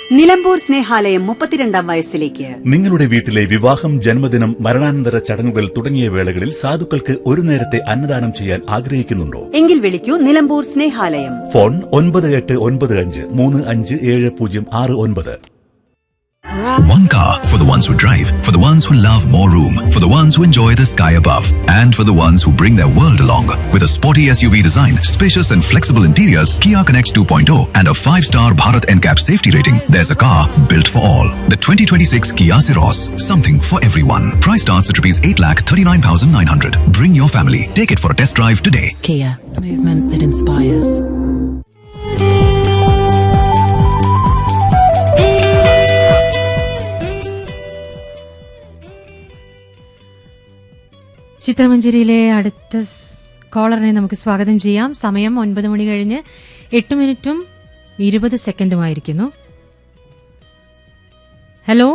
നിലമ്പൂർ സ്നേഹാലയം മുപ്പത്തിരണ്ടാം വയസ്സിലേക്ക് നിങ്ങളുടെ വീട്ടിലെ വിവാഹം ജന്മദിനം മരണാനന്തര ചടങ്ങുകൾ തുടങ്ങിയ വേളകളിൽ സാധുക്കൾക്ക് ഒരു നേരത്തെ അന്നദാനം ചെയ്യാൻ ആഗ്രഹിക്കുന്നുണ്ടോ എങ്കിൽ വിളിക്കൂ നിലമ്പൂർ സ്നേഹാലയം ഫോൺ ഒൻപത് എട്ട് ഒൻപത് അഞ്ച് മൂന്ന് അഞ്ച് ഏഴ് പൂജ്യം ആറ് ഒൻപത് One car for the ones who drive, for the ones who love more room, for the ones who enjoy the sky above, and for the ones who bring their world along. With a sporty SUV design, spacious and flexible interiors, Kia Connects 2.0, and a 5-star Bharat NCAP safety rating, there's a car built for all. The 2026 Kia Ceros, something for everyone. Price starts at rupees 8,39,900. Bring your family. Take it for a test drive today. Kia, movement that inspires. ചിത്രമഞ്ചേരിയിലെ അടുത്ത സ് കോളറിനെ നമുക്ക് സ്വാഗതം ചെയ്യാം സമയം ഒൻപത് മണി കഴിഞ്ഞ് എട്ട് മിനിറ്റും ഇരുപത് സെക്കൻഡുമായിരിക്കുന്നു ഹലോ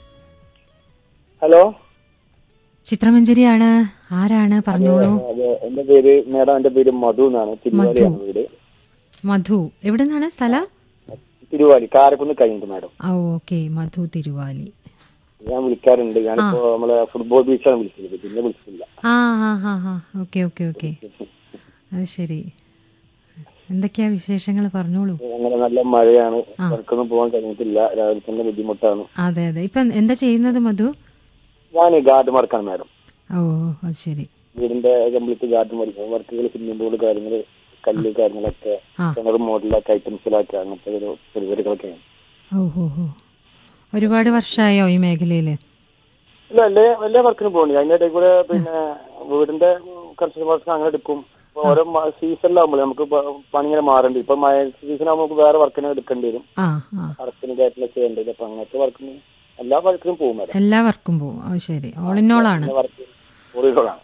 ഹലോ ചിത്രമഞ്ചേരിയാണ് ആരാണ് പറഞ്ഞോളൂ അതെ എന്റെ പേര് മേഡം എന്റെ പേര് മധു എന്നാണ് തിരുവാലിയാണ് വീട് മധു എവിടെ നിന്നാണ് സ്ഥലം തിരുവാലി കാരക്കുന്ന് കഴിഞ്ഞിട്ട് മാഡം ഓ ഓക്കെ മധു തിരുവാലി ഞാൻ വിളിക്കാറുണ്ട് ഞാനിപ്പോ നമ്മളെ ഫുട്ബോൾ ബീച്ചാണ് വിളിച്ചത് പിന്നെ വിളിച്ചില്ല ആ ആ ഹാ ഹാ ഓക്കെ ഓക്കെ ഓക്കെ അത് ശരി എന്തൊക്കെയാ വിശേഷങ്ങൾ പറഞ്ഞോളൂ അങ്ങനെ നല്ല മഴയാണ് വർക്കൊന്നും പോകാൻ കഴിഞ്ഞിട്ടില്ല രാവിലെ തന്നെ ബുദ്ധിമുട്ടാണ് അതെ അതെ ഇപ്പം എന്താ ചെയ്യുന്നത് മധു ഞാൻ ഗാർഡ് വർക്കാണ് മാഡം ഓ അത് ശരി വീടിന്റെ കംപ്ലീറ്റ് ഗാർഡൻ വർക്ക് വർക്കുകൾ സ്വിമ്മിംഗ് പൂള് കാര്യങ്ങള് കല്ല് കാര്യങ്ങളൊക്കെ ആ. കിണർ മോഡലൊക്കെ ഐറ്റംസിലൊക്കെ അങ്ങനത്തെ ഒരു പരിപാടികളൊക്കെയാണ് ഓ ഹോ ഹോ ഒരുപാട് വർഷമായോ ഈ മേഖലയിൽ ഇല്ല വലിയ വലിയ വർക്കിന് പോകുന്നില്ല അതിന്റെ ഇടയിൽ കൂടെ പിന്നെ വീടിന്റെ കൺസ്ട്രക്ഷൻ വർക്ക് അങ്ങനെ എടുക്കും ഇപ്പൊ ഓരോ സീസണിലാകുമ്പോൾ നമുക്ക് പ- പണി ഇങ്ങനെ മാറേണ്ടി ഇപ്പൊ മഴ സീസൺ ആകുമ്പോൾ നമുക്ക് വേറെ വർക്കിന് എടുക്കേണ്ടി വരും ആ ആ വർക്കിന് കാര്യങ്ങളൊക്കെ ചെയ്യേണ്ടി വരും അപ്പൊ അങ്ങനത്തെ വർക്കിന് എല്ലാ വർക്കിനും പോകും മാഡം എല്ലാ വർക്കും പോവും അത് ശരി ഓൾ ഇൻ ഓൾ ആണ് വർക്ക് ഓടികളാണ്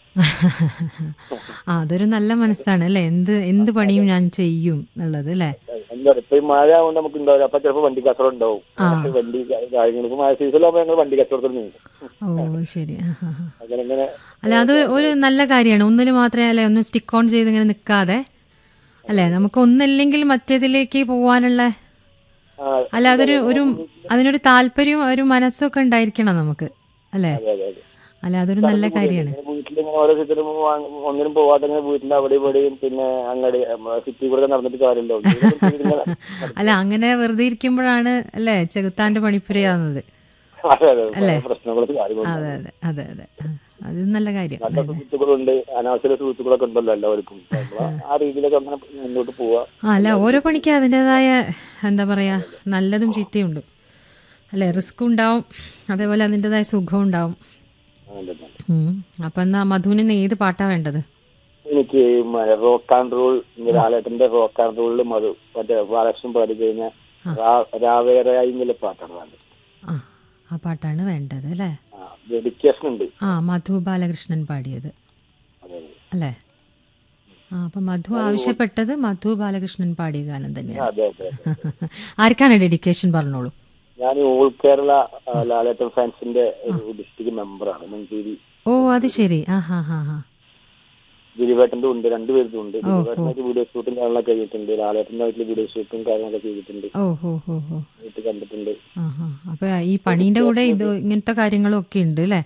ആ അതൊരു നല്ല മനസ്സാണ് അല്ലേ എന്ത് എന്ത് പണിയും ഞാൻ ചെയ്യും എന്നുള്ളത് അല്ലേ എന്താ പറയുക ഇപ്പൊ ഈ മഴ ആവുകൊണ്ട് നമുക്ക് ഉണ്ടാവില്ല അപ്പൊ ചിലപ്പോൾ വണ്ടി കച്ചവടം ഉണ്ടാവും വണ്ടി കാര്യങ്ങൾ ഇപ്പൊ മഴ സീസണിലാകുമ്പോൾ ഞങ്ങൾ വണ്ടി കച്ചവടത്തിൽ നീങ്ങും ഓ ശരി ആ, ആ, ആ. അങ്ങനെ ഇങ്ങനെ അല്ല അത് ഒരു നല്ല കാര്യമാണ് ഒന്നിൽ മാത്രമേ അല്ലെ ഒന്ന് സ്റ്റിക്ക് ഓൺ ചെയ്ത് ഇങ്ങനെ നിൽക്കാതെ അല്ലേ നമുക്ക് ഒന്നില്ലെങ്കിൽ മറ്റേതിലേക്ക് പോവാനുള്ള ആ, അല്ല അതൊരു ഒരു അതിനൊരു താല്പര്യവും ഒരു മനസ്സൊക്കെ ഉണ്ടായിരിക്കണം നമുക്ക് അല്ലേ അതെ അതെ അതെ അല്ല അതൊരു നല്ല കാര്യമാണ് വീട്ടിൽ ഇങ്ങനെ ഓരോ സ്ഥലത്തിലും ഒന്നിനും പോവാതെ ഇങ്ങനെ വീട്ടിന്റെ അവിടെ ഇവിടെയും പിന്നെ അങ്ങടെ സിറ്റി കൂടെ നടന്നിട്ട് കാര്യമില്ല ഇങ്ങനെ അല്ല അങ്ങനെ വെറുതെ ഇരിക്കുമ്പോഴാണ് അല്ലേ ചെകുത്താന്റെ പണിപ്പുരയാവുന്നത് അതെ അതെ പല പ്രശ്നങ്ങളും കാര്യങ്ങളും അതെ അതെ അതെ അതെ ആ, അത് നല്ല കാര്യം നല്ല സുഹൃത്തുക്കളുണ്ട് അനാവശ്യ സുഹൃത്തുക്കളൊക്കെ ഉണ്ടല്ലോ എല്ലാവർക്കും നമ്മള് ആ രീതിയിലൊക്കെ അങ്ങനെ മുന്നോട്ട് പോവാ ആ അല്ല ഓരോ പണിക്ക് അതിൻ്റെതായ എന്താ പറയാ നല്ലതും ചീത്തയും ഉണ്ട് അല്ലേ റിസ്ക് ഉണ്ടാവും അതേപോലെ അതിൻ്റെതായ സുഖവും ഉണ്ടാവും അങ്ങനെ തന്നെ. ഉം. അപ്പൊ എന്നാ മധുവിന് ഏത് പാട്ടാ വേണ്ടത് എനിക്ക് റോക്ക് ആൻഡ് റോൾ ലാലേട്ടന്റെ റോക്ക് ആൻഡ് റോളിൽ മധു മറ്റേ ബാലകൃഷ്ണൻ പാടി കഴിഞ്ഞ രാവേറെയായി എന്നുള്ള പാട്ടാണ് വേണ്ടത് ആ ആ പാട്ടാണ് വേണ്ടത് അല്ലേ ഡെഡിക്കേഷൻ ഉണ്ട് ആ മധു ബാലകൃഷ്ണൻ പാടിയത് അതെ അതെ. അല്ലേ ആ അപ്പൊ മധു ആവശ്യപ്പെട്ടത് മധു ബാലകൃഷ്ണൻ പാടിയ ഗാനം തന്നെയാണ് അതെ അതെ അതെ ആർക്കാണ് ഡെഡിക്കേഷൻ പറഞ്ഞോളൂ ഞാൻ ഓൾ കേരള ആ, ലാലേട്ടൻ ഫാൻസിന്റെ ഒരു ഡിസ്ട്രിക്ട് മെമ്പറാണ് മഞ്ചേരി ഓ അത് ശരി ആ ഹാ ഹാ ഹാ ഗിരിവേട്ടന്റെ ഉണ്ട് രണ്ടുപേരുടെ ഉണ്ട് ഗിരിവേട്ടനായിട്ട് വീഡിയോ ഷൂട്ടും കാര്യങ്ങളൊക്കെ ചെയ്തിട്ടുണ്ട് ലാലേട്ടന്റെ വീട്ടിൽ വീഡിയോ ഷൂട്ടും കാര്യങ്ങളൊക്കെ ചെയ്തിട്ടുണ്ട് ഓ ഹോ ഹോ ഹോ വീട്ടിൽ കണ്ടിട്ടുണ്ട് ആ ഹാ അപ്പൊ ഈ പണീന്റെ കൂടെ ഇത് ഇങ്ങനത്തെ കാര്യങ്ങളും ഒക്കെ ഉണ്ട് അല്ലേ